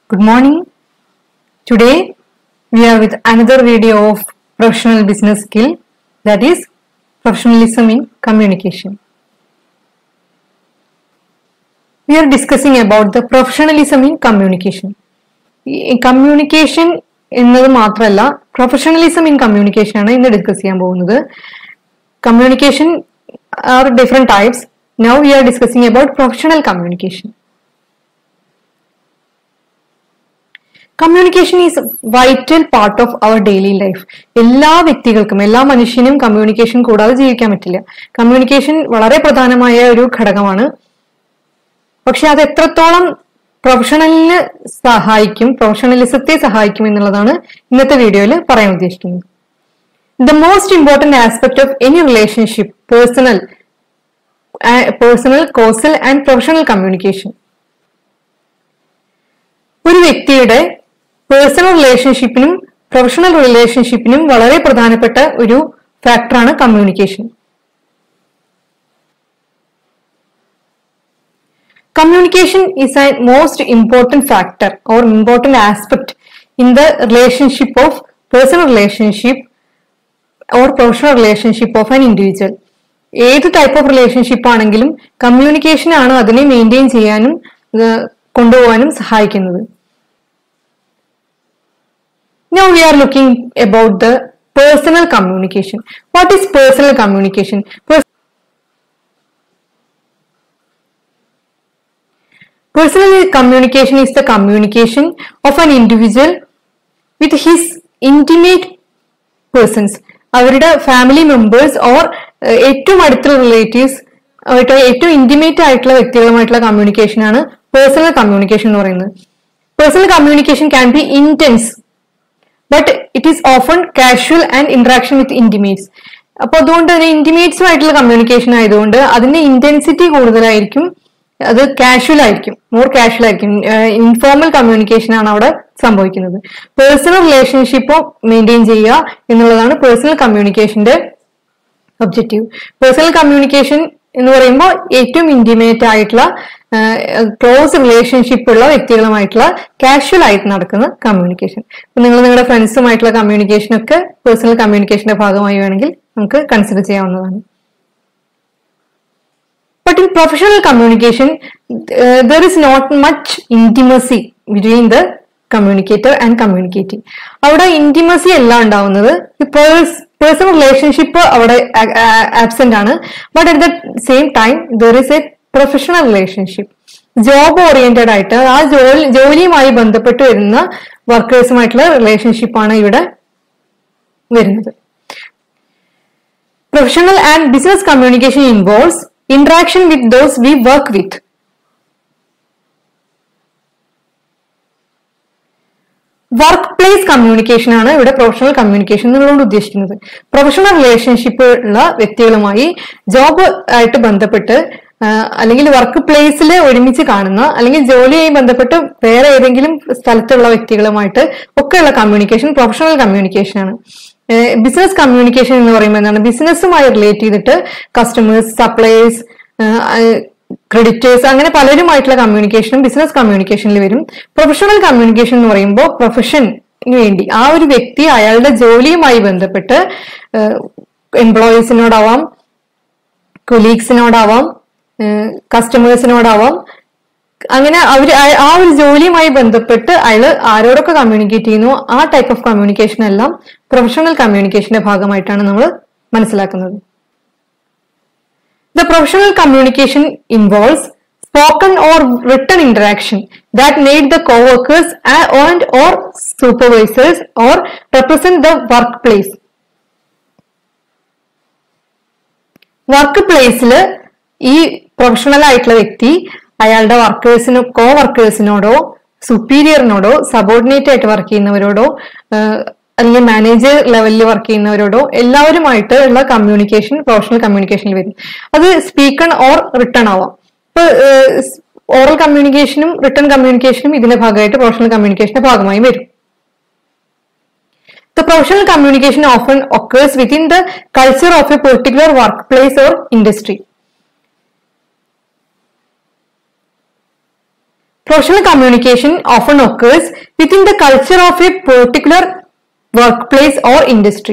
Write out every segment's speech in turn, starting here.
Good morning. Today we are with another video of professional business skill that is professionalism in communication. We are discussing about the professionalism in communication. ഈ communication എന്നത് മാത്രമല്ല professionalism in communication ആണ് ഇന്ന് discuss ചെയ്യാൻ പോകുന്നത് communication are different types now we are discussing about professional communication communication is vital part of our daily life എല്ലാ വ്യക്തികൾക്കും എല്ലാ മനുഷ്യനും കമ്മ്യൂണിക്കേഷൻ കൂടാതെ ജീവിക്കാൻ പറ്റില്ല കമ്മ്യൂണിക്കേഷൻ വളരെ പ്രധാനമായ ഒരു ഘടകമാണ് പക്ഷെ അത് എത്രത്തോളം പ്രൊഫഷണലിന് സഹായിക്കും പ്രൊഫഷണലിസത്തെ സഹായിക്കും എന്നുള്ളതാണ് ഇന്നത്തെ വീഡിയോയിൽ പറയാൻ ഉദ്ദേശിക്കുന്നത് the most important aspect of any relationship personal personal casual and professional communication ഒരു വ്യക്തിയുടെ പേഴ്സണൽ റിലേഷൻഷിപ്പിനും പ്രൊഫഷണൽ റിലേഷൻഷിപ്പിനും വളരെ പ്രധാനപ്പെട്ട ഒരു ഫാക്ടറാണ് communication communication is a most important factor or important aspect in the relationship of personal relationship or professional relationship of an individual ഏത് type of relationship ആണെങ്കിലും communication ആണ് അതിനെ മെയിൻറ്റെയിൻ ചെയ്യാനും ഏഹ്, കൊണ്ടുപോകാനും സഹായിക്കുന്നത് Now we are looking about the personal communication. What is personal communication? Pers- Personal communication is the communication of an individual with his intimate persons. അവരുടെ family members or ഏറ്റവും അടുത്തുള്ള relatives ആയിട്ട് ഏറ്റവും ഇന്റിമേറ്റ് ആയിട്ടുള്ള വ്യക്തികളുമായിട്ടുള്ള കമ്മ്യൂണിക്കേഷൻ ആണ് personal communication എന്ന് പറയുന്നത് personal communication can be intense but it is often casual and interaction with intimates അപ്പൊ അതുകൊണ്ട് തന്നെ ഇന്റിമേറ്റ്സുമായിട്ടുള്ള കമ്മ്യൂണിക്കേഷൻ ആയതുകൊണ്ട് അതിന്റെ ഇന്റൻസിറ്റി കൂടുതലായിരിക്കും അത് കാഷ്വൽ ആയിരിക്കും മോർ കാഷ്വൽ ആയിരിക്കും ഇൻഫോർമൽ കമ്മ്യൂണിക്കേഷൻ ആണ് അവിടെ സംഭവിക്കുന്നത് പേഴ്സണൽ റിലേഷൻഷിപ്പ് മെയിൻറ്റെയിൻ ചെയ്യുക എന്നുള്ളതാണ് പേഴ്സണൽ കമ്മ്യൂണിക്കേഷന്റെ ഒബ്ജക്റ്റീവ് പേഴ്സണൽ കമ്മ്യൂണിക്കേഷൻ എന്ന് പറയുമ്പോൾ ഏറ്റവും ഇന്റിമേറ്റ് ആയിട്ടുള്ള ക്ലോസ് റിലേഷൻഷിപ്പ് ഉള്ള വ്യക്തികളുമായിട്ടുള്ള കാഷ്വൽ ആയിട്ട് നടക്കുന്ന കമ്മ്യൂണിക്കേഷൻ ഇപ്പൊ നിങ്ങൾ നിങ്ങളുടെ ഫ്രണ്ട്സുമായിട്ടുള്ള കമ്മ്യൂണിക്കേഷൻ ഒക്കെ പേഴ്സണൽ കമ്മ്യൂണിക്കേഷന്റെ ഭാഗമായി വേണമെങ്കിൽ നമുക്ക് കൺസിഡർ ചെയ്യാവുന്നതാണ് But in professional communication, uh, there is not much intimacy between the communicator and communicating. അവിടെ ഇന്റിമസി അല്ല ഉണ്ടാവുന്നത് പേഴ്സണൽ റിലേഷൻഷിപ്പ് അവിടെ ആബ്സെന്റ് ആണ് but at the same time there is a professional relationship job oriented ആയിട്ട് ആ ജോലി ജോലിയുമായി ബന്ധപ്പെട്ട് വരുന്ന വർക്കേഴ്സുമായിട്ടുള്ള റിലേഷൻഷിപ്പാണ് ഇവിടെ വരുന്നത് Professional and business communication involves interaction with those we work with. Workplace communication ആണ് ഇവിടെ പ്രൊഫഷണൽ കമ്മ്യൂണിക്കേഷൻ എന്നുള്ളതുകൊണ്ട് ഉദ്ദേശിക്കുന്നത് പ്രൊഫഷണൽ റിലേഷൻഷിപ്പ് ഉള്ള വ്യക്തികളുമായി ജോബ് ആയിട്ട് ബന്ധപ്പെട്ട് ആ, അല്ലെങ്കിൽ വർക്ക് പ്ലേസിൽ ഒരുമിച്ച് കാണുന്ന അല്ലെങ്കിൽ ജോലിയായി ബന്ധപ്പെട്ട് വേറെ ഏതെങ്കിലും സ്ഥലത്തുള്ള വ്യക്തികളുമായിട്ട് ഒക്കെയുള്ള കമ്മ്യൂണിക്കേഷൻ പ്രൊഫഷണൽ കമ്മ്യൂണിക്കേഷൻ ആണ് ബിസിനസ് കമ്മ്യൂണിക്കേഷൻ എന്ന് പറയുമ്പോൾ എന്താണ് ബിസിനസ്സുമായി റിലേറ്റ് ചെയ്തിട്ട് കസ്റ്റമേഴ്സ് സപ്ലയേഴ്സ് ക്രെഡിറ്റേഴ്സ് അങ്ങനെ പലരുമായിട്ടുള്ള കമ്മ്യൂണിക്കേഷനും ബിസിനസ് കമ്മ്യൂണിക്കേഷനിൽ വരും പ്രൊഫഷണൽ കമ്മ്യൂണിക്കേഷൻ എന്ന് പറയുമ്പോൾ പ്രൊഫഷന് വേണ്ടി ആ ഒരു വ്യക്തി അയാളുടെ ജോലിയുമായി ബന്ധപ്പെട്ട് എംപ്ലോയീസിനോടാവാം കൊലീഗ്സിനോടാവാം കസ്റ്റമേഴ്സിനോടാവാം അങ്ങനെ അവർ ആ ഒരു ജോലിയുമായി ബന്ധപ്പെട്ട് അയാൾ ആരോടൊക്കെ കമ്മ്യൂണിക്കേറ്റ് ചെയ്യുന്നു ആ ടൈപ്പ് ഓഫ് കമ്മ്യൂണിക്കേഷൻ എല്ലാം പ്രൊഫഷണൽ കമ്മ്യൂണിക്കേഷന്റെ ഭാഗമായിട്ടാണ് നമ്മൾ മനസ്സിലാക്കുന്നത് The professional communication involves spoken or written interaction that made the co-workers and or supervisors or represent the workplace. വർക്ക് പ്ലേസിൽ ഈ പ്രൊഫഷണൽ ആയിട്ടുള്ള വ്യക്തി അയാളുടെ വർക്കേഴ്സിനോ കോ വർക്കേഴ്സിനോടോ സുപ്പീരിയറിനോടോ സബോർഡിനേറ്റ് ആയിട്ട് വർക്ക് ചെയ്യുന്നവരോടോ ആഹ്, അല്ലെങ്കിൽ മാനേജർ ലെവലിൽ വർക്ക് ചെയ്യുന്നവരോടോ എല്ലാവരുമായിട്ട് ഉള്ള കമ്മ്യൂണിക്കേഷൻ പ്രൊഫഷണൽ കമ്മ്യൂണിക്കേഷനിൽ വരും അത് സ്പീക്കൺ ഓർ റിട്ടേൺ ആവാം ഇപ്പൊ ഓറൽ കമ്മ്യൂണിക്കേഷനും റിട്ടേൺ കമ്മ്യൂണിക്കേഷനും ഇതിന്റെ ഭാഗമായിട്ട് പ്രൊഫഷണൽ കമ്മ്യൂണിക്കേഷന്റെ ഭാഗമായി വരും The professional communication often occurs within the culture of a particular workplace or industry. Professional communication often occurs within the culture of a particular workplace or industry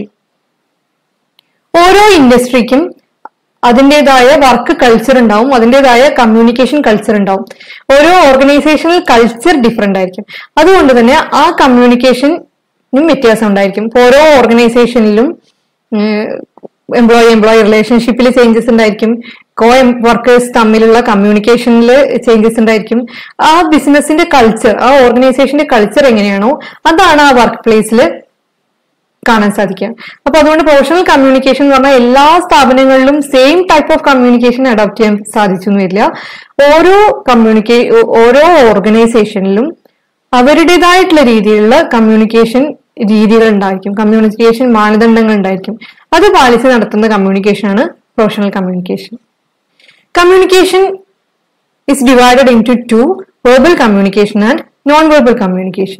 ഓരോ ഇൻഡസ്ട്രിക്കും അതിൻ്റെതായ work culture ഉണ്ടാവും അതിൻ്റെതായ communication culture ഉണ്ടാവും ഓരോ organisational culture different ആയിരിക്കും അതുകൊണ്ട് തന്നെ ആ കമ്മ്യൂണിക്കേഷനും വ്യത്യാസം ഉണ്ടായിരിക്കും ഇപ്പൊ ഓരോ ഓർഗനൈസേഷനിലും എംപ്ലോയി എംപ്ലോയി റിലേഷൻഷിപ്പിൽ ചേഞ്ചസ് ഉണ്ടായിരിക്കും കോ വർക്കേഴ്സ് തമ്മിലുള്ള കമ്മ്യൂണിക്കേഷനിൽ ചേഞ്ചസ് ഉണ്ടായിരിക്കും ആ ബിസിനസിന്റെ കൾച്ചർ ആ ഓർഗനൈസേഷന്റെ കൾച്ചർ എങ്ങനെയാണോ അതാണ് ആ വർക്ക് പ്ലേസിൽ കാണാൻ സാധിക്കുക അപ്പൊ അതുകൊണ്ട് പ്രൊഫഷണൽ കമ്മ്യൂണിക്കേഷൻ എന്ന് പറഞ്ഞാൽ എല്ലാ സ്ഥാപനങ്ങളിലും same type of communication adopt ചെയ്യാൻ സാധിച്ചു എന്ന് വരില്ല ഓരോ കമ്മ്യൂണിക്കേ ഓരോ ഓർഗനൈസേഷനിലും അവരുടേതായിട്ടുള്ള രീതിയിലുള്ള കമ്മ്യൂണിക്കേഷൻ രീതികൾ ഉണ്ടായിരിക്കും കമ്മ്യൂണിക്കേഷൻ മാനദണ്ഡങ്ങൾ ഉണ്ടായിരിക്കും അത് പാലിച്ച് നടത്തുന്ന കമ്മ്യൂണിക്കേഷൻ ആണ് professional communication communication is divided into two verbal communication and non verbal communication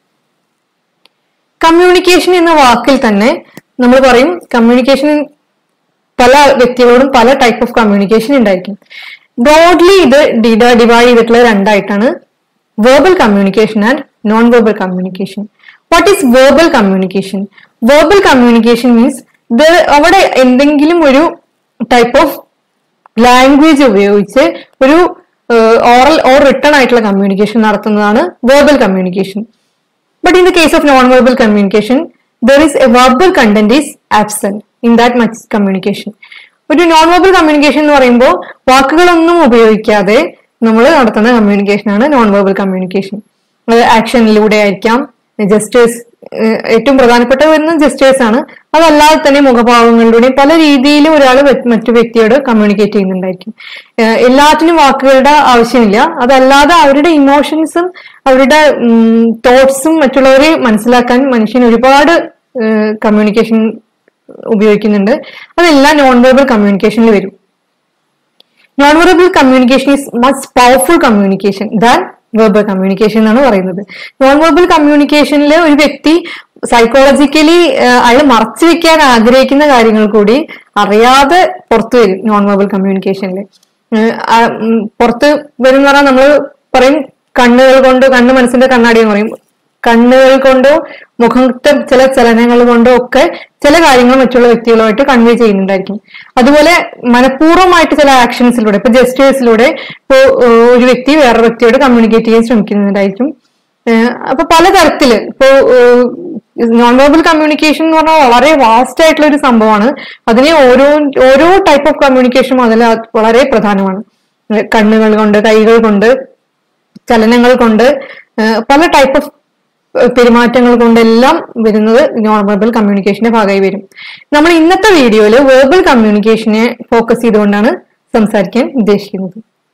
communication എന്ന വാക്കിൽ തന്നെ നമ്മൾ പറയും കമ്മ്യൂണിക്കേഷൻ പല വ്യക്തികളോടും പല ടൈപ്പ് ഓഫ് കമ്മ്യൂണിക്കേഷൻ ഉണ്ടായിരിക്കും ബ്രോഡ്ലി ഇത് ഡിവൈഡ് ചെയ്തിട്ടുള്ള രണ്ടായിട്ടാണ് verbal communication and non verbal communication what is verbal communication verbal communication means അവിടെ എന്തെങ്കിലും ഒരു ടൈപ്പ് ഓഫ് ലാംഗ്വേജ് ഉപയോഗിച്ച് ഒരു ഓറൽ ഓർ റിട്ടേൺ ആയിട്ടുള്ള കമ്മ്യൂണിക്കേഷൻ നടത്തുന്നതാണ് verbal communication But in the case of non-verbal communication, there is a verbal content is absent in that much communication. ഒരു non verbal communication എന്ന് പറയുമ്പോൾ വാക്കുകളൊന്നും ഉപയോഗിക്കാതെ നമ്മൾ നടത്തുന്ന കമ്മ്യൂണിക്കേഷൻ ആണ് നോൺ വെർബൽ കമ്മ്യൂണിക്കേഷൻ അത് ആക്ഷനിലൂടെ ആയിരിക്കാം ജസ്റ്റേഴ്സ് ഏറ്റവും പ്രധാനപ്പെട്ട വരുന്നത് ജസ്റ്റേഴ്സ് ആണ് അതല്ലാതെ തന്നെ മുഖഭാവങ്ങളിലൂടെയും പല രീതിയിലും ഒരാൾ മറ്റു വ്യക്തിയോട് കമ്മ്യൂണിക്കേറ്റ് ചെയ്യുന്നുണ്ടായിരിക്കും ഏഹ് എല്ലാത്തിനും വാക്കുകളുടെ ആവശ്യമില്ല അതല്ലാതെ അവരുടെ ഇമോഷൻസും അവരുടെ തോട്ട്സും മറ്റുള്ളവരെ മനസ്സിലാക്കാൻ മനുഷ്യൻ ഒരുപാട് കമ്മ്യൂണിക്കേഷൻ ഉപയോഗിക്കുന്നുണ്ട് അതെല്ലാം നോൺ വെർബൽ കമ്മ്യൂണിക്കേഷനിൽ വരും non verbal communication is much powerful communication than verbal communication എന്നാണ് പറയുന്നത് നോൺ വെർബൽ കമ്മ്യൂണിക്കേഷനിൽ ഒരു വ്യക്തി സൈക്കോളജിക്കലി അയാൾ മറച്ചു വെക്കാൻ ആഗ്രഹിക്കുന്ന കാര്യങ്ങൾ കൂടി അറിയാതെ പുറത്തു വരും നോൺ വെർബൽ കമ്മ്യൂണിക്കേഷനിൽ പുറത്ത് വരും പറഞ്ഞാൽ നമ്മൾ പറയും കണ്ണുകൾ കൊണ്ട് കണ്ണ് മനസ്സിന്റെ കണ്ണാടി എന്ന് പറയും കണ്ണുകൾ കൊണ്ടോ മുഖത്തെ ചില ചലനങ്ങൾ കൊണ്ടോ ഒക്കെ ചില കാര്യങ്ങൾ മറ്റുള്ള വ്യക്തികളുമായിട്ട് കൺവേ ചെയ്യുന്നുണ്ടായിരിക്കും അതുപോലെ മനഃപൂർവ്വമായിട്ട് ചില ആക്ഷൻസിലൂടെ ഇപ്പൊ ജസ്റ്റേഴ്സിലൂടെ ഇപ്പോ ഒരു വ്യക്തി വേറൊരു വ്യക്തിയോട് കമ്മ്യൂണിക്കേറ്റ് ചെയ്യാൻ ശ്രമിക്കുന്നുണ്ടായിരിക്കും അപ്പൊ പലതരത്തില് ഇപ്പോ നോൺ വെർബൽ കമ്മ്യൂണിക്കേഷൻ എന്ന് പറഞ്ഞാൽ വളരെ വാസ്റ്റ് ആയിട്ടുള്ള ഒരു സംഭവമാണ് അതിനെ ഓരോ ഓരോ ടൈപ്പ് ഓഫ് കമ്മ്യൂണിക്കേഷനും അതിൽ വളരെ പ്രധാനമാണ് കണ്ണുകൾ കൊണ്ട് കൈകൾ കൊണ്ട് ചലനങ്ങൾ കൊണ്ട് പല ടൈപ്പ് ഓഫ് പെരുമാറ്റങ്ങൾ കൊണ്ടെല്ലാം വരുന്നത് നോൺ വെർബൽ കമ്മ്യൂണിക്കേഷന്റെ ഭാഗമായി വരും നമ്മൾ ഇന്നത്തെ വീഡിയോയിൽ വെർബൽ കമ്മ്യൂണിക്കേഷനെ ഫോക്കസ് ചെയ്തുകൊണ്ടാണ് സംസാരിക്കാൻ ഉദ്ദേശിക്കുന്നത്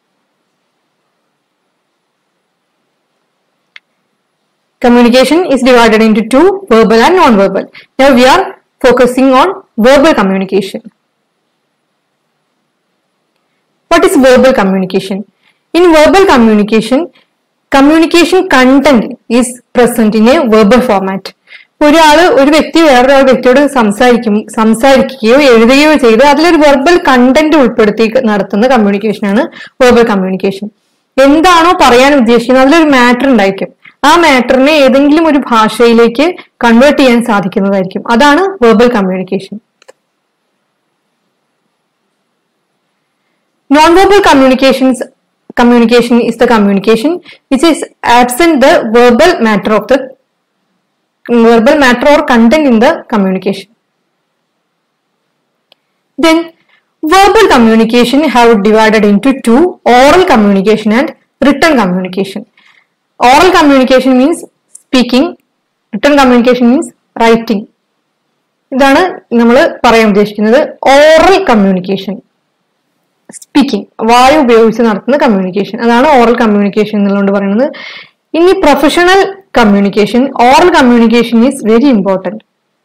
Communication is divided into two, verbal and non-verbal. Now we are focusing on verbal communication. What is verbal communication? In verbal communication, communication content is present in a verbal format. ഒരാൾ ഒരു വ്യക്തി വേറൊരാൾ വ്യക്തിയോട് സംസാരിക്കും സംസാരിക്കുകയോ എഴുതുകയോ ചെയ്ത് അതിലൊരു വെർബൽ കണ്ടന്റ് ഉൾപ്പെടുത്തി നടത്തുന്ന കമ്മ്യൂണിക്കേഷനാണ് വെർബൽ കമ്മ്യൂണിക്കേഷൻ എന്താണോ പറയാൻ ഉദ്ദേശിക്കുന്നത് അതിലൊരു മാറ്റർ ഉണ്ടായിരിക്കും ആ മാറ്ററിനെ ഏതെങ്കിലും ഒരു ഭാഷയിലേക്ക് കൺവേർട്ട് ചെയ്യാൻ സാധിക്കുന്നതായിരിക്കും അതാണ് verbal communication non verbal communications communication is the communication which is absent the verbal matter of the verbal matter or content in the communication then verbal communication have divided into two oral communication and written communication oral communication means speaking written communication means writing ഇതാണ് നമ്മൾ പറയാൻ ഉദ്ദേശിക്കുന്നത് oral communication speaking വായു ഉപയോഗിച്ച് നടത്തുന്ന communication അതാണ് oral communication എന്നുള്ളത് പറയുന്നത് ഇനി professional communication oral communication is very important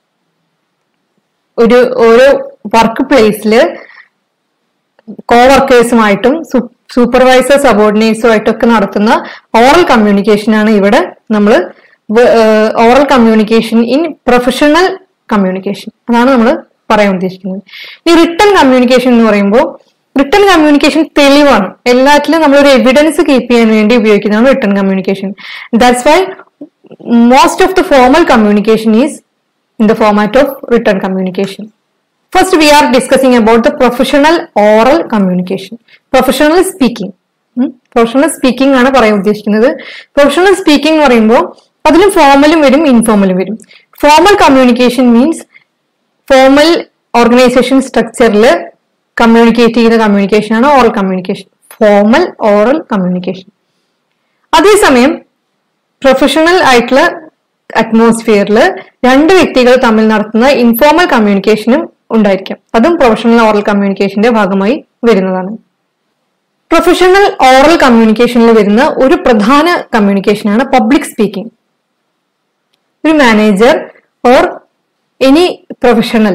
ഒരു ഓരോ വർക്ക് പ്ലേസിൽ കോ വർക്കേഴ്സുമായിട്ടും സൂപ്പർവൈസർ സബോർഡിനേറ്റ്സുമായിട്ടൊക്കെ നടത്തുന്ന ഓറൽ കമ്മ്യൂണിക്കേഷൻ ആണ് ഇവിടെ നമ്മൾ oral communication in professional communication അതാണ് നമ്മൾ പറയാൻ ഉദ്ദേശിക്കുന്നത് ഈ റിട്ടൺ കമ്മ്യൂണിക്കേഷൻ എന്ന് പറയുമ്പോൾ റിട്ടേൺ കമ്മ്യൂണിക്കേഷൻ തെളിവാണ് എല്ലാത്തിലും നമ്മൾ ഒരു എവിഡൻസ് കീപ്പ് ചെയ്യാൻ വേണ്ടി ഉപയോഗിക്കുന്നതാണ് written communication that's why most of the formal communication is in the format of written communication first we are discussing about the professional oral communication professional speaking professional speaking ആണ് പറയാൻ ഉദ്ദേശിക്കുന്നത് professional speaking എന്ന് പറയുമ്പോൾ അതിലും ഫോർമലും വരും ഇൻഫോർമലും വരും formal communication means formal organisation സ്ട്രക്ചറിൽ കമ്മ്യൂണിക്കേറ്റ് ചെയ്യുന്ന കമ്മ്യൂണിക്കേഷൻ ആണ് oral communication formal oral communication അതേസമയം പ്രൊഫഷണൽ ആയിട്ടുള്ള അറ്റ്മോസ്ഫിയറിൽ രണ്ട് വ്യക്തികൾ തമ്മിൽ നടത്തുന്ന ഇൻഫോർമൽ കമ്മ്യൂണിക്കേഷനും ഉണ്ടായിരിക്കാം അതും പ്രൊഫഷണൽ ഓറൽ കമ്മ്യൂണിക്കേഷന്റെ ഭാഗമായി വരുന്നതാണ് പ്രൊഫഷണൽ ഓറൽ കമ്മ്യൂണിക്കേഷനിൽ വരുന്ന ഒരു പ്രധാന കമ്മ്യൂണിക്കേഷനാണ് പബ്ലിക് സ്പീക്കിംഗ് ഒരു manager or any professional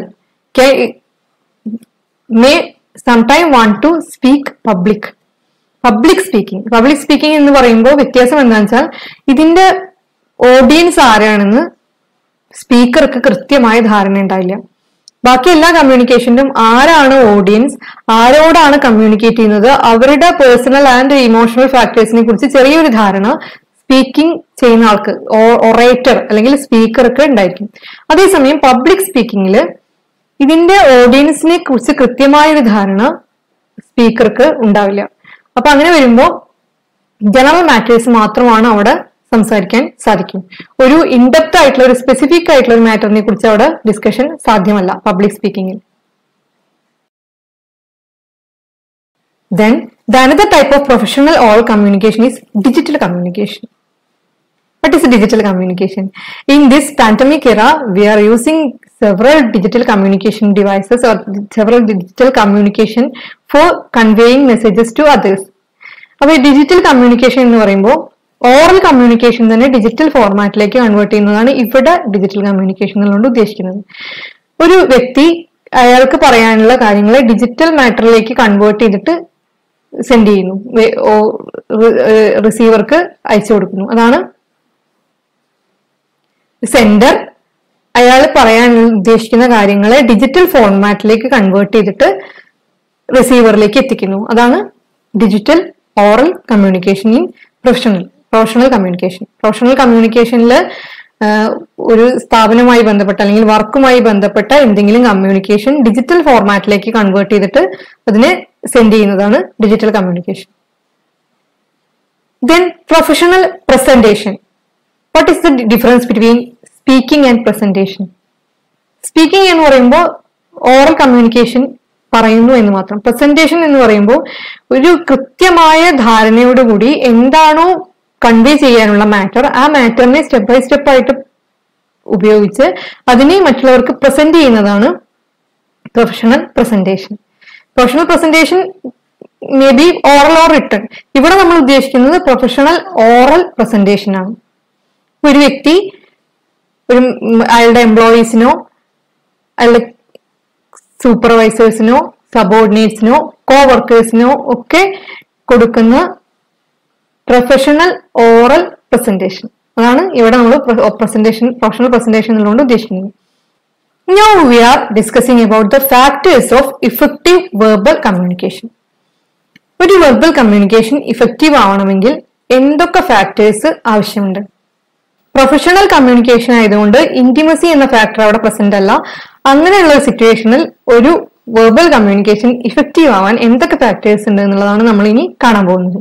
may sometime want to speak public public speaking public speaking എന്ന് പറയുമ്പോൾ വ്യത്യാസം എന്താണെന്ന് വെച്ചാൽ ഇതിന്റെ ഓഡിയൻസ് ആരാണെന്ന് സ്പീക്കർക്ക് കൃത്യമായ ധാരണ ഉണ്ടായില്ല ബാക്കി എല്ലാ കമ്മ്യൂണിക്കേഷനിലും ആരാണ് ഓഡിയൻസ് ആരോടാണ് കമ്മ്യൂണിക്കേറ്റ് ചെയ്യുന്നത് അവരുടെ പേഴ്സണൽ ആൻഡ് ഇമോഷണൽ ഫാക്ടേഴ്സിനെ കുറിച്ച് ചെറിയൊരു ധാരണ സ്പീക്കിംഗ് ചെയ്യുന്ന ആൾക്ക് ഒറേറ്റർ അല്ലെങ്കിൽ സ്പീക്കർക്ക് ഉണ്ടായിരിക്കും അതേസമയം പബ്ലിക് സ്പീക്കിംഗിൽ ഇതിന്റെ ഓഡിയൻസിനെ കുറിച്ച് കൃത്യമായ ഒരു ധാരണ സ്പീക്കർക്ക് ഉണ്ടാവില്ല അപ്പൊ അങ്ങനെ വരുമ്പോൾ ജനറൽ മാറ്റേഴ്സ് മാത്രമാണ് അവിടെ സംസാരിക്കാൻ സാധിക്കും ഒരു ഇൻഡെപ്ത് ആയിട്ടുള്ള ഒരു സ്പെസിഫിക് ആയിട്ടുള്ള ഒരു മാറ്ററിനെ കുറിച്ച് അവിടെ ഡിസ്കഷൻ സാധ്യമല്ല പബ്ലിക് സ്പീക്കിംഗിൽ then the another type of professional oral communication is digital communication What is digital communication? In this pandemic era, we are using several digital communication devices or several digital communication for conveying messages to others. അപ്പൊ ഈ digital communication എന്ന് പറയുമ്പോൾ oral communication തന്നെ digital ഫോർമാറ്റിലേക്ക് convert ചെയ്യുന്നതാണ് ഇവിടെ digital communication എന്നുകൊണ്ട് ഉദ്ദേശിക്കുന്നത് ഒരു വ്യക്തി അയാൾക്ക് പറയാനുള്ള കാര്യങ്ങളെ ഡിജിറ്റൽ മാറ്ററിലേക്ക് കൺവേർട്ട് ചെയ്തിട്ട് സെൻഡ് ചെയ്യുന്നു റിസീവർക്ക് അയച്ചു കൊടുക്കുന്നു അതാണ് സെൻഡർ അയാൾ പറയാൻ ഉദ്ദേശിക്കുന്ന കാര്യങ്ങളെ ഡിജിറ്റൽ ഫോർമാറ്റിലേക്ക് കൺവേർട്ട് ചെയ്തിട്ട് റിസീവറിലേക്ക് എത്തിക്കുന്നു അതാണ് digital oral communication in professional professional communication professional കമ്മ്യൂണിക്കേഷനിൽ ഒരു സ്ഥാപനവുമായി ബന്ധപ്പെട്ട അല്ലെങ്കിൽ വർക്കുമായി ബന്ധപ്പെട്ട എന്തെങ്കിലും കമ്മ്യൂണിക്കേഷൻ ഡിജിറ്റൽ ഫോർമാറ്റിലേക്ക് കൺവേർട്ട് ചെയ്തിട്ട് അതിനെ സെൻഡ് ചെയ്യുന്നതാണ് digital communication then professional presentation what is the difference between speaking and presentation speaking എന്ന് പറയുമ്പോൾ ഓറൽ കമ്മ്യൂണിക്കേഷൻ പറയുന്നു എന്ന് മാത്രം പ്രസന്റേഷൻ എന്ന് പറയുമ്പോൾ ഒരു കൃത്യമായ ധാരണയോടുകൂടി എന്താണോ കൺവേ ചെയ്യാനുള്ള മാറ്റർ ആ മാറ്ററിനെ സ്റ്റെപ്പ് ബൈ സ്റ്റെപ്പ് ആയിട്ട് ഉപയോഗിച്ച് അതിനെ മറ്റുള്ളവർക്ക് പ്രസന്റ് ചെയ്യുന്നതാണ് professional presentation professional presentation may be oral or written ഇവിടെ നമ്മൾ ഉദ്ദേശിക്കുന്നത് പ്രൊഫഷണൽ ഓറൽ പ്രസന്റേഷൻ ആണ് ഒരു വ്യക്തി ഒരു അയാളുടെ എംപ്ലോയീസിനോ അയാളുടെ സൂപ്പർവൈസേഴ്സിനോ സബോർഡിനേറ്റ്സിനോ കോ വർക്കേഴ്സിനോ ഒക്കെ കൊടുക്കുന്ന പ്രൊഫഷണൽ ഓറൽ പ്രസന്റേഷൻ അതാണ് ഇവിടെ നമ്മൾ പ്രസന്റേഷൻ പ്രൊഫഷണൽ പ്രസന്റേഷൻ എന്നുകൊണ്ട് ഉദ്ദേശിക്കുന്നത് Now we are discussing about the factors of effective verbal communication. ഒരു വെർബൽ കമ്മ്യൂണിക്കേഷൻ ഇഫക്റ്റീവ് ആവണമെങ്കിൽ എന്തൊക്കെ ഫാക്ടേഴ്സ് ആവശ്യമുണ്ട് പ്രൊഫഷണൽ കമ്മ്യൂണിക്കേഷൻ ആയതുകൊണ്ട് ഇന്റിമസി എന്ന ഫാക്ടർ അവിടെ പ്രസന്റ് അല്ല അങ്ങനെയുള്ള ഒരു സിറ്റുവേഷനിൽ ഒരു വെർബൽ കമ്മ്യൂണിക്കേഷൻ ഇഫക്റ്റീവ് ആവാൻ എന്തൊക്കെ ഫാക്ടേഴ്സ് ഉണ്ട് എന്നുള്ളതാണ് നമ്മൾ ഇനി കാണാൻ പോകുന്നത്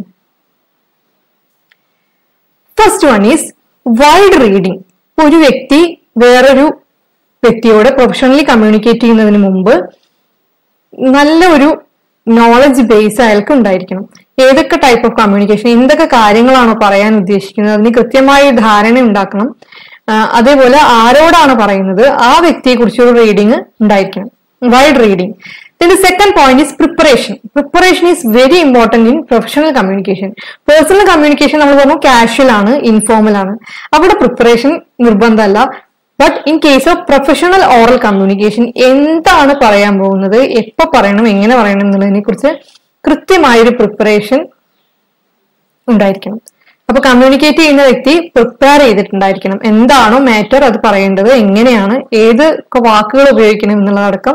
first one is wide reading ഒരു വ്യക്തി വേറൊരു വ്യക്തിയോട് പ്രൊഫഷണലി കമ്മ്യൂണിക്കേറ്റ് ചെയ്യുന്നതിന് മുമ്പ് നല്ല ഒരു നോളജ് ബേസ് അയാൾക്ക് ഉണ്ടായിരിക്കണം ഏതൊക്കെ ടൈപ്പ് ഓഫ് കമ്മ്യൂണിക്കേഷൻ എന്തൊക്കെ കാര്യങ്ങളാണോ പറയാൻ ഉദ്ദേശിക്കുന്നത് അതിന് കൃത്യമായ ഒരു ധാരണ ഉണ്ടാക്കണം അതേപോലെ ആരോടാണ് പറയുന്നത് ആ വ്യക്തിയെ കുറിച്ചൊരു റീഡിങ് ഉണ്ടായിരിക്കണം വൈഡ് റീഡിങ് പിന്നെ second point is preparation preparation is very important in professional communication personal communication നമ്മൾ പറഞ്ഞു കാഷ്വൽ ആണ് ഇൻഫോർമൽ ആണ് അവിടെ പ്രിപ്പറേഷൻ നിർബന്ധമല്ല but in case of professional oral communication എന്താണ് പറയാൻ പോകുന്നത് എപ്പോ പറയണം എങ്ങനെ പറയണം എന്നുള്ളതിനെ കുറിച്ച് കൃത്യമായൊരു പ്രിപ്പറേഷൻ ഉണ്ടായിരിക്കണം അപ്പൊ കമ്മ്യൂണിക്കേറ്റ് ചെയ്യുന്ന വ്യക്തി പ്രിപ്പയർ ചെയ്തിട്ടുണ്ടായിരിക്കണം എന്താണോ മാറ്റർ അത് പറയേണ്ടത് എങ്ങനെയാണ് ഏത് വാക്കുകൾ ഉപയോഗിക്കണം എന്നുള്ളതടക്കം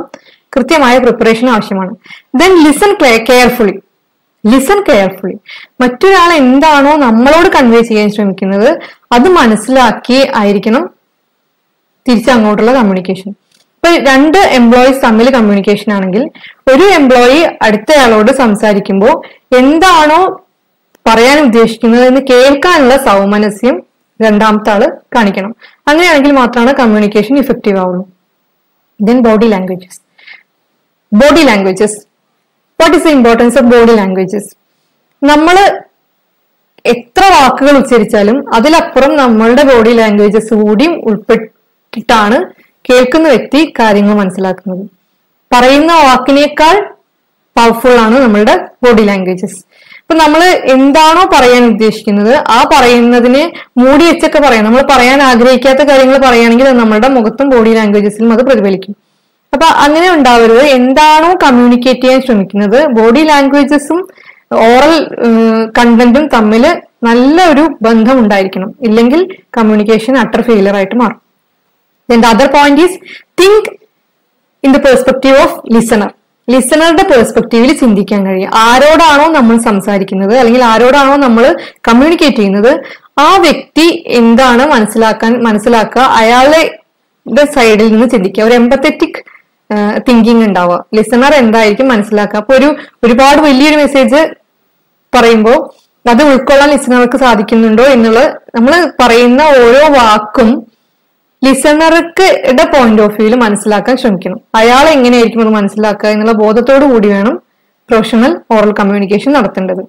കൃത്യമായ പ്രിപ്പറേഷൻ ആവശ്യമാണ് then listen carefully listen carefully മറ്റൊരാൾ എന്താണോ നമ്മളോട് കൺവേ ചെയ്യാൻ ശ്രമിക്കുന്നത് അത് മനസ്സിലാക്കി ആയിരിക്കണം തിരിച്ചങ്ങോട്ടുള്ള കമ്മ്യൂണിക്കേഷൻ ഇപ്പൊ രണ്ട് എംപ്ലോയീസ് തമ്മിൽ കമ്മ്യൂണിക്കേഷൻ ആണെങ്കിൽ ഒരു എംപ്ലോയി അടുത്തയാളോട് സംസാരിക്കുമ്പോൾ എന്താണോ പറയാൻ ഉദ്ദേശിക്കുന്നത് എന്ന് കേൾക്കാനുള്ള സൗമനസ്യം രണ്ടാമത്തെ ആള് കാണിക്കണം അങ്ങനെയാണെങ്കിൽ മാത്രമാണ് കമ്മ്യൂണിക്കേഷൻ ഇഫക്റ്റീവ് ആവുള്ളൂ then body languages body languages what is the importance of body languages നമ്മൾ എത്ര വാക്കുകൾ ഉച്ചരിച്ചാലും അതിലപ്പുറം നമ്മളുടെ ബോഡി ലാംഗ്വേജസ് കൂടിയും ഉൾപ്പെട്ടിട്ടാണ് കേൾക്കുന്ന വ്യക്തി കാര്യങ്ങൾ മനസ്സിലാക്കുന്നത് പറയുന്ന വാക്കിനേക്കാൾ പവർഫുൾ ആണ് നമ്മളുടെ ബോഡി ലാംഗ്വേജസ് ഇപ്പൊ നമ്മൾ എന്താണോ പറയാൻ ഉദ്ദേശിക്കുന്നത് ആ പറയുന്നതിനെ മൂടി വെച്ചൊക്കെ പറയാം നമ്മൾ പറയാൻ ആഗ്രഹിക്കാത്ത കാര്യങ്ങൾ പറയുകയാണെങ്കിൽ അത് നമ്മളുടെ മുഖത്തും ബോഡി ലാംഗ്വേജസിലും അത് പ്രതിഫലിക്കും അപ്പൊ അങ്ങനെ ഉണ്ടാവരുത് എന്താണോ കമ്മ്യൂണിക്കേറ്റ് ചെയ്യാൻ ശ്രമിക്കുന്നത് ബോഡി ലാംഗ്വേജസും ഓറൽ കണ്ടന്റും തമ്മിൽ നല്ല ഒരു ബന്ധം ഉണ്ടായിരിക്കണം ഇല്ലെങ്കിൽ കമ്മ്യൂണിക്കേഷൻ അട്ടർ ഫെയിലർ ആയിട്ട് മാറും then other point is think in the perspective of listener ലിസണറുടെ പെർസ്പെക്റ്റീവിൽ ചിന്തിക്കാൻ കഴിയും ആരോടാണോ നമ്മൾ സംസാരിക്കുന്നത് അല്ലെങ്കിൽ ആരോടാണോ നമ്മൾ കമ്മ്യൂണിക്കേറ്റ് ചെയ്യുന്നത് ആ വ്യക്തി എന്താണ് മനസ്സിലാക്കാൻ മനസ്സിലാക്കുക അയാളുടെ സൈഡിൽ നിന്ന് ചിന്തിക്കുക ഒരു എമ്പത്തറ്റിക് തിങ്കിങ് ഉണ്ടാവുക ലിസണർ എന്തായിരിക്കും മനസ്സിലാക്കുക അപ്പൊ ഒരു ഒരുപാട് വലിയൊരു മെസ്സേജ് പറയുമ്പോൾ അത് ഉൾക്കൊള്ളാൻ ലിസണർക്ക് സാധിക്കുന്നുണ്ടോ എന്നുള്ളത് നമ്മൾ പറയുന്ന ഓരോ വാക്കും ലിസണർക്ക് പോയിന്റ് ഓഫ് വ്യൂവിൽ മനസ്സിലാക്കാൻ ശ്രമിക്കണം അയാൾ എങ്ങനെയായിരിക്കും അത് മനസ്സിലാക്കുക എന്നുള്ള ബോധത്തോടു കൂടി വേണം പ്രൊഫഷണൽ ഓറൽ കമ്മ്യൂണിക്കേഷൻ നടത്തേണ്ടത്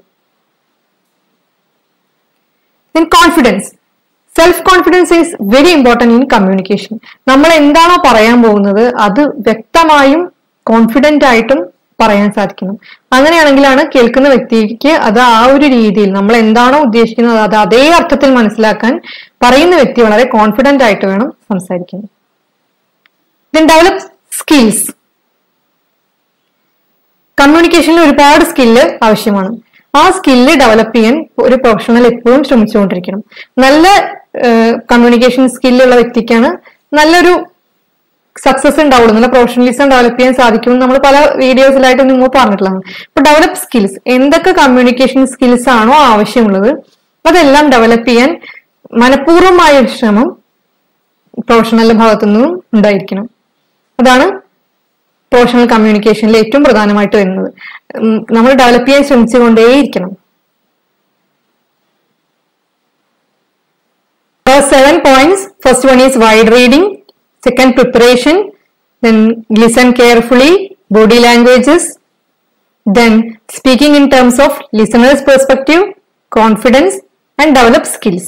then confidence self confidence is very important in communication നമ്മൾ എന്താണോ പറയാൻ പോകുന്നത് അത് വ്യക്തമായും കോൺഫിഡന്റ് ആയിട്ടും പറയാൻ സാധിക്കണം അങ്ങനെയാണെങ്കിലാണ് കേൾക്കുന്ന വ്യക്തിക്ക് അത് ആ ഒരു രീതിയിൽ നമ്മൾ എന്താണോ ഉദ്ദേശിക്കുന്നത് അത് അതേ അർത്ഥത്തിൽ മനസ്സിലാക്കാൻ പറയുന്ന വ്യക്തി വളരെ കോൺഫിഡന്റ് ആയിട്ട് വേണം സംസാരിക്കാൻ ദെൻ ഡെവലപ്പ് സ്കിൽസ് കമ്മ്യൂണിക്കേഷനിൽ ഒരുപാട് സ്കില്ല് ആവശ്യമാണ് ആ സ്കില്ല് ഡെവലപ്പ് ചെയ്യാൻ ഒരു പ്രൊഫഷണൽ എപ്പോഴും ശ്രമിച്ചുകൊണ്ടിരിക്കണം നല്ല കമ്മ്യൂണിക്കേഷൻ സ്കില്ലുള്ള വ്യക്തിക്കാണ് നല്ലൊരു സക്സസ് ഉണ്ടാവുള്ളൂ നല്ല പ്രൊഫഷണലിസം ഡെവലപ്പ് ചെയ്യാൻ സാധിക്കും നമ്മൾ പല വീഡിയോസിലായിട്ട് നിങ്ങൾ പറഞ്ഞിട്ടുള്ളതാണ് ഇപ്പൊ ഡെവലപ്പ് സ്കിൽസ് എന്തൊക്കെ കമ്മ്യൂണിക്കേഷൻ സ്കിൽസ് ആണോ ആവശ്യമുള്ളത് അതെല്ലാം ഡെവലപ്പ് ചെയ്യാൻ മനഃപൂർവ്വമായ ഒരു ശ്രമം പ്രൊഫഷണൽ ഭാഗത്തു നിന്നും ഉണ്ടായിരിക്കണം അതാണ് പ്രൊഫഷണൽ കമ്മ്യൂണിക്കേഷനിൽ ഏറ്റവും പ്രധാനമായിട്ട് വരുന്നത് ഉം, നമ്മൾ ഡെവലപ്പ് ചെയ്യാൻ ശ്രമിച്ചുകൊണ്ടേയിരിക്കണം There are seven points. First one is wide reading. Second, preparation. Then listen carefully. Body languages. Then speaking in terms of listener's perspective, confidence, and develop skills.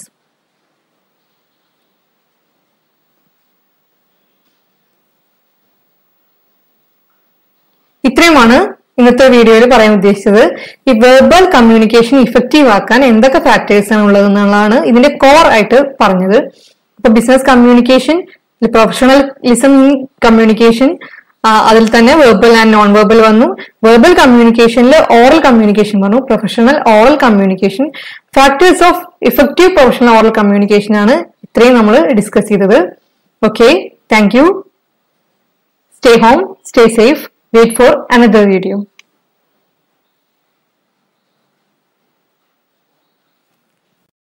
ഇത്രയുമാണ് ഇന്നത്തെ വീഡിയോയിൽ പറയാൻ ഉദ്ദേശിച്ചത് ഈ വെർബൽ കമ്മ്യൂണിക്കേഷൻ ഇഫക്റ്റീവ് ആക്കാൻ എന്തൊക്കെ factors ആണ് ഉള്ളത് എന്നുള്ളതാണ് ഇതിന്റെ കോർ ആയിട്ട് പറഞ്ഞത് ഇപ്പൊ business communication professional listening communication അതിൽ തന്നെ വെർബൽ ആൻഡ് നോൺ വെർബൽ വന്നു വെർബൽ കമ്മ്യൂണിക്കേഷനിൽ ഓറൽ കമ്മ്യൂണിക്കേഷൻ വന്നു professional oral communication factors of effective professional oral communication ആണ് ഇത്രയും നമ്മൾ ഡിസ്കസ് ചെയ്തത് okay thank you Stay home, stay safe, wait for another video.